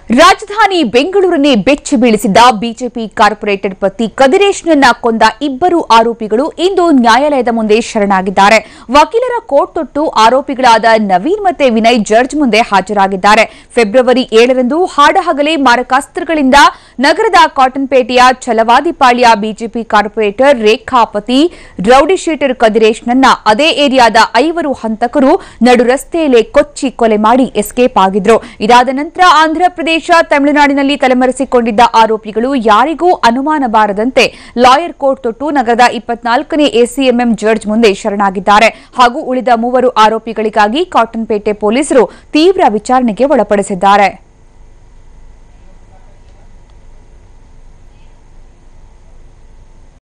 ರಾಜಧಾನಿ ಬೆಂಗಳೂರನ್ನೇ ಬೆಚ್ಚಿ ಬೀಳಿಸಿದ್ದ BJP corporate ಪತಿ ಕದಿರೇಶ್ನನ್ನ ಕೊಂದ ಇಬ್ಬರು ಆರೋಪಿಗಳು ಇಂದು ನ್ಯಾಯಾಲಯದ ಮುಂದೆ ಶರಣಾಗಿದ್ದಾರೆ ವಕೀಲರ ಕೋರ್ಟ್ ತೊಟ್ಟು ಆರೋಪಿಗಳಾದ ನವೀನ್ ಮತ್ತೆ ವಿನಯ್ ಜಡ್ಜ್ ಮುಂದೆ ಹಾಜರಾಗಿದ್ದಾರೆ ಫೆಬ್ರವರಿ ಏಳರಂದು ಹಾಡಹಗಲೇ ಮಾರಕಾಸ್ತ್ರಗಳಿಂದ ನಗರದ ಕಾಟನ್ಪೇಟೆಯ ಛಲವಾದಿಪಾಳ್ಯ ಬಿಜೆಪಿ ಕಾರ್ಪೊರೇಟರ್ ರೇಖಾ ಪತಿ ರೌಡಿ ಶೀಟರ್ ಕದಿರೇಶ್ನನ್ನ ಅದೇ ಏರಿಯಾದ ಐವರು ಹಂತಕರು ನಡು ರಸ್ತೆಯಲ್ಲೇ ಕೊಚ್ಚಿ ಕೊಲೆ ಮಾಡಿ ಎಸ್ಕೇಪ್ ಆಗಿದ್ರು ಇದಾದ ನಂತರ ಆಂಧ್ರಪ್ರದೇಶ ತಮಿಳುನಾಡಿನಲ್ಲಿ ತಲೆಮರೆಸಿಕೊಂಡಿದ್ದ ಆರೋಪಿಗಳು ಯಾರಿಗೂ ಅನುಮಾನ ಬಾರದಂತೆ ಲಾಯರ್ ಕೋರ್ಟ್ ತೊಟ್ಟು ನಗರದ ಇಪ್ಪತ್ನಾಲ್ಕನೇ ಎಸಿಎಂಎಂ ಜಡ್ಜ್ ಮುಂದೆ ಶರಣಾಗಿದ್ದಾರೆ ಹಾಗೂ ಉಳಿದ ಮೂವರು ಆರೋಪಿಗಳಿಗಾಗಿ ಕಾಟನ್ಪೇಟೆ ಪೊಲೀಸರು ತೀವ್ರ ವಿಚಾರಣೆಗೆ ಒಳಪಡಿಸಿದ್ದಾರೆ